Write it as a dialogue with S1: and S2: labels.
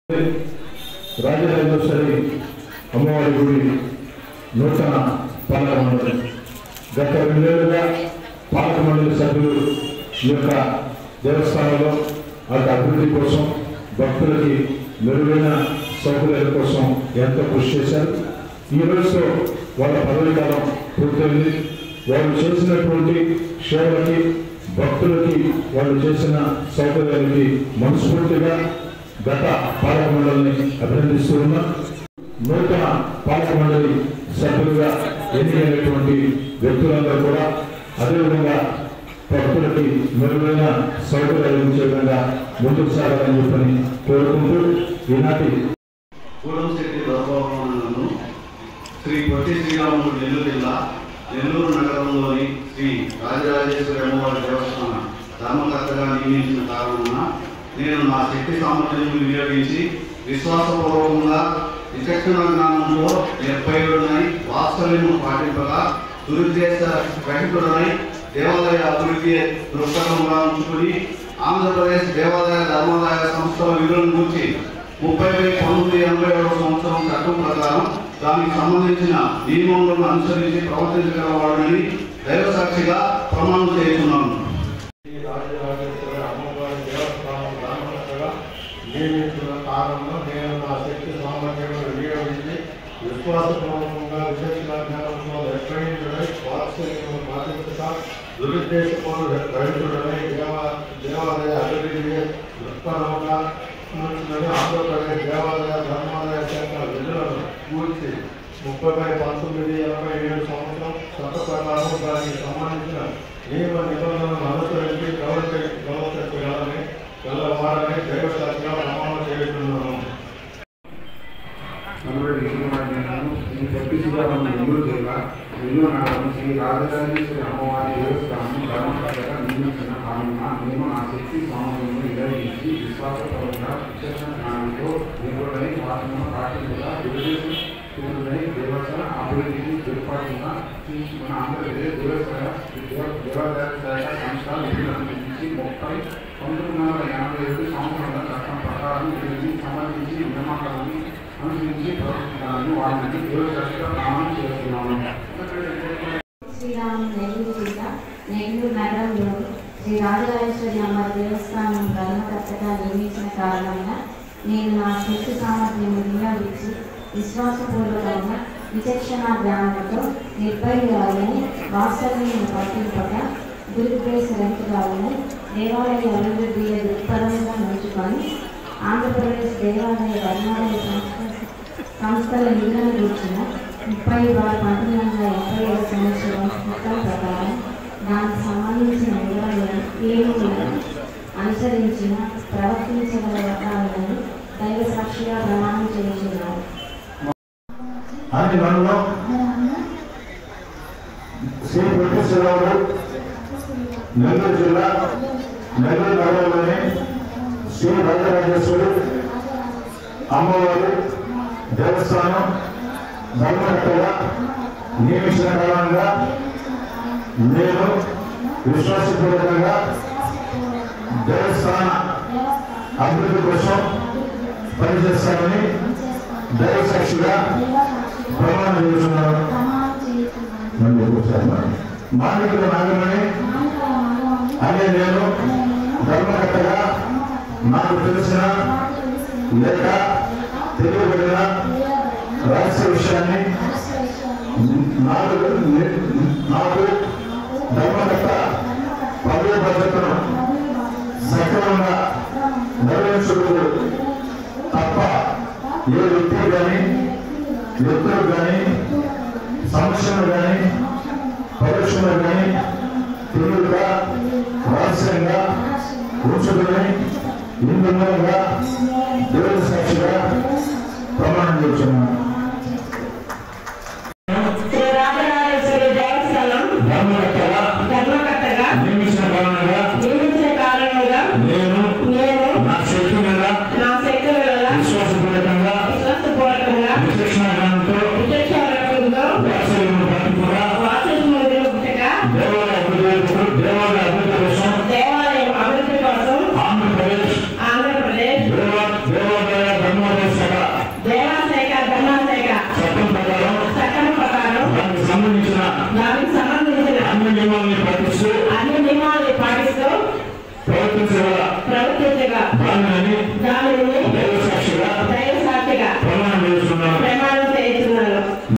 S1: రాజరాజేశ్వరి అమ్మవారి గుడి నూతన పాలక మండలి గత రెండేళ్లుగా పాలక మండలి సభ్యులు ఈ యొక్క దేవస్థానంలో అటు అభివృద్ధి కోసం భక్తులకి మెరుగైన సౌకర్యాల కోసం ఎంతో కృషి చేశారు ఈ రోజుతో వాళ్ళ పదవి కాలం పూర్తయింది వాళ్ళు చేసినటువంటి సేవలకి భక్తులకి వాళ్ళు చేసిన సౌకర్యాలకి మనస్ఫూర్తిగా గత పాలక మండలిని అభినందిస్తూ ఉన్నా నూతన పాలక మండలి సభ్యులుగా ఎన్నికైనటువంటి వ్యక్తులందరూ కూడా అదేవిధంగా భక్తులకి మెరుగైన సౌకర్యాలు ఇచ్చే విధంగా ముందుకు సాగాలని చెప్పని కోరుకుంటూ ఈనాటి
S2: పూలంశెట్టి దొరబాబు శ్రీ పొట్టి శ్రీరాములు నెల్లూరు జిల్లా నెల్లూరు నగరంలోని శ్రీ రాజరాజేశ్వరి అమ్మవారి దేవస్థాన ధర్మకర్తగా నియమించిన కారణంగా నేను నా శక్తి సామర్థ్యం వినియోగించి విశ్వాసపూర్వకంగా విచక్షణ జ్ఞానంతో నిర్భయుడనై వాత్సల్యము పాటింపగా దురుద్దేశ రహితుడనై దేవాలయ అభివృద్ధి దృక్పథంగా ఉంచుకుని ఆంధ్రప్రదేశ్ దేవాలయ ధర్మాదాయ సంస్థల విధులను గురించి ముప్పై పంతొమ్మిది ఎనభై ఏడవ సంవత్సరం చట్టం ప్రకారం దానికి సంబంధించిన నియమములను అనుసరించి ప్రవర్తించగలవాడని దైవ సాక్షిగా ప్రమాణం చేస్తున్నాను
S3: శ్రీ రాజరాజేశ్వర అమ్మవారి దేవస్థానం బ్రాహ్మణగా నియమించిన కాలంలో నేను నా శక్తి సామర్థ్యాలను వినియోగించి విశ్వాసపూర్వకంగా విచక్షణ జ్ఞానంతో నిర్ణయించడై వాత్సల్యము పాటించక దురుద్దేశపూర్వ రహితుడై దేవ దేవాలయ అభివృద్ధి దృక్పథంగా ఉంటుందని ఆంధ్రప్రదేశ్ దేవాలయ ధర్మాలయ శాఖ విధులను కూర్చి ముప్పై పంతొమ్మిది ఎనభై ఏడు సంవత్సరం చట్ట ప్రకారం దానికి సంబంధించిన నియమ నిబంధనలను అనుసరించి గౌరవ గౌరవించగలని గలవారని దైవశాఖగా ప్రమాణం చేస్తున్నాను
S4: నలుగురు విష్ణువర్ధనను శ్రీ పొట్టి శ్రీరామ నెల్లూరు జిల్లా నెల్లూరు నగరం శ్రీ రాజరాజేశ్వరి అమ్మవారి దేవస్థానం ధర్మకర్తగా నియమించిన కారణంగా మేము నా శక్తి సామర్థ్యము నిర్వహించి విశ్వాసపరంగా విచక్షణ జ్ఞానంతో నిపుణులై వాసన పాటించగా విడుదలై దేవస్థాన అభివృద్ధికి దుర్పాటుగా మన ఆంధ్రప్రదేశ్ దేవస్థాన దేవాదాయ శాఖ సంస్థ నిధులను గురించి ముప్పై పంతొమ్మిది వందల ఎనభై ఏడు సంవత్సరాల చట్టం ప్రకారం దీనికి సంబంధించి నియామకాలను అనుసరించి ప్రవర్తించాలని వారిని దేవశాస్త్ర ప్రమాణం చేస్తున్నాను
S5: శ్రీరామ్ నెల్లూరు జిల్లా నెల్లూరు నగరంలో శ్రీ రాజరాజేశ్వరి అమ్మ దేవస్థానం ధర్మకర్తగా నియమించిన కారణంగా నేను నా శక్తి సామర్థ్యం వినియోగించి విశ్వాసపూర్వకంగా విచక్షణ జ్ఞానంతో నిర్భయాలని వాస్తవ్యం పట్టింపక దురుద్దేశ రహితురాలని దేవాలయ అభివృద్ధి దృక్పథంగా ఉంచుకొని ఆంధ్రప్రదేశ్ దేవాలయ ధర్మాలయ సంస్థ సంస్థల నిధులను కూర్చిన ముప్పై బార్ పంతొమ్మిది వందల ఎనభై ఏడు సంవత్సరం చట్టం ప్రకారం దానికి సంబంధించిన వివరాలను నియమములను అనుసరించిన ప్రవర్తించగల వర్గాలను దైవ సాక్షిగా ప్రమాణం చేస్తున్నారు
S1: అన్ని మనలో శ్రీ పొట్టి శ్రీరాములు నెల్లూరు జిల్లా నెల్లూరు నగరంలోని శ్రీ రాజరాజేశ్వరి అమ్మవారి దేవస్థానం ధర్మకర్తగా నియమించిన కారణంగా నేను విశ్వాసపూర్వకంగా దేవస్థాన అభివృద్ధి కోసం పనిచేస్తానని దైవ సాక్షిగా ప్రమాణం చేస్తున్నాను మళ్ళీ ఒకసారి మరి. మాణిక్యుల నాగమణి అనే నేను ధర్మకర్తగా నాకు తెలిసిన లేక తెలియబడిన రహస్య విషయాన్ని నాకు నాకు ధర్మకర్త పదవి భద్రతను సక్రమంగా నెరవేర్చుటకు తప్ప ఏ వ్యక్తి కానీ వ్యక్తులు కానీ సమస్యలు కానీ పరీక్షలు కానీ తెలివిగా రహస్యంగా ఉంచుకుని ఇందుమూలంగా దేవుడి సాక్షిగా ప్రమాణం చేస్తున్నాను
S6: శ్రీ రాజరాజేశ్వరి దేవస్థానం
S1: ధర్మకర్తగా
S6: ధర్మకర్తగా
S1: నియమించిన కారణంగా
S6: నియమించిన కారణంగా
S1: నేను
S6: నేను
S1: నా శక్తి మీద
S6: నా శక్తుల వల్ల
S1: విశ్వాసపూర్వక